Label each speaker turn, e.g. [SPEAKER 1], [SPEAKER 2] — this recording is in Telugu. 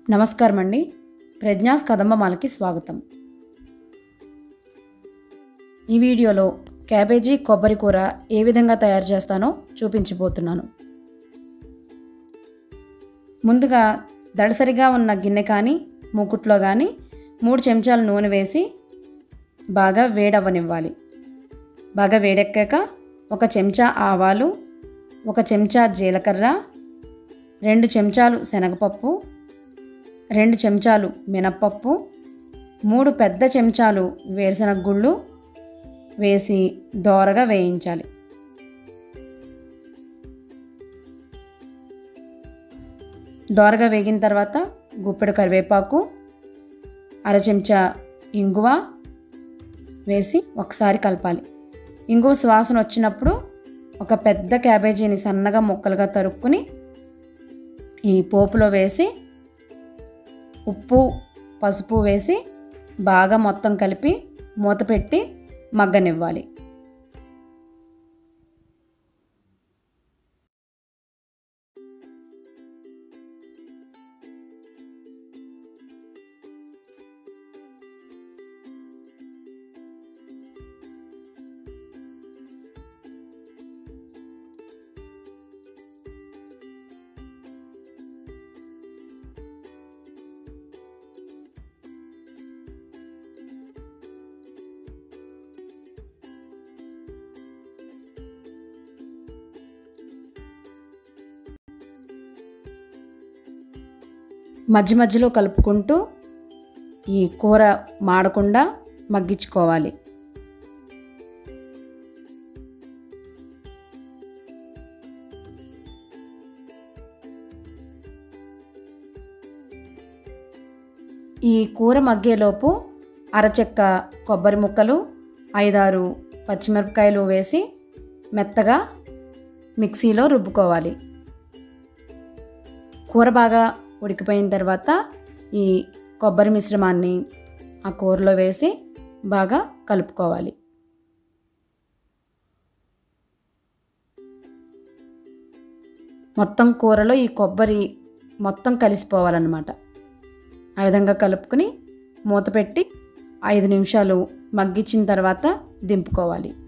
[SPEAKER 1] నమస్కారం అండి ప్రజ్ఞాస్ కదంబమాలకి స్వాగతం ఈ వీడియోలో క్యాబేజీ కొబ్బరి కూర ఏ విధంగా తయారు చేస్తానో చూపించబోతున్నాను ముందుగా దడసరిగా ఉన్న గిన్నె కానీ మూకుట్లో కానీ మూడు చెంచాల నూనె వేసి బాగా వేడవ్వనివ్వాలి బాగా వేడెక్కాక ఒక చెంచా ఆవాలు ఒక చెంచా జీలకర్ర రెండు చెంచాలు శనగపప్పు రెండు చెంచాలు మినప్పప్పు మూడు పెద్ద చెంచాలు వేరుశనగ గుళ్ళు వేసి దోరగా వేయించాలి దోరగా వేగిన తర్వాత గుప్పెడు కరివేపాకు అర చెంచా ఇంగువ వేసి ఒకసారి కలపాలి ఇంగువ సువాసన వచ్చినప్పుడు ఒక పెద్ద క్యాబేజీని సన్నగా ముక్కలుగా తరుక్కుని ఈ పోపులో వేసి ఉప్పు పసుపు వేసి బాగా మొత్తం కలిపి మూత పెట్టి మగ్గనివ్వాలి మధ్య మధ్యలో కలుపుకుంటూ ఈ కూర మాడకుండా మగ్గించుకోవాలి ఈ కూర మగ్గేలోపు అరచెక్క కొబ్బరి ముక్కలు ఐదారు పచ్చిమిరపకాయలు వేసి మెత్తగా మిక్సీలో రుబ్బుకోవాలి కూర బాగా ఉడికిపోయిన తర్వాత ఈ కొబ్బరి మిశ్రమాన్ని ఆ కూరలో వేసి బాగా కలుపుకోవాలి మొత్తం కూరలో ఈ కొబ్బరి మొత్తం కలిసిపోవాలన్నమాట ఆ విధంగా కలుపుకొని మూత పెట్టి ఐదు నిమిషాలు మగ్గించిన తర్వాత దింపుకోవాలి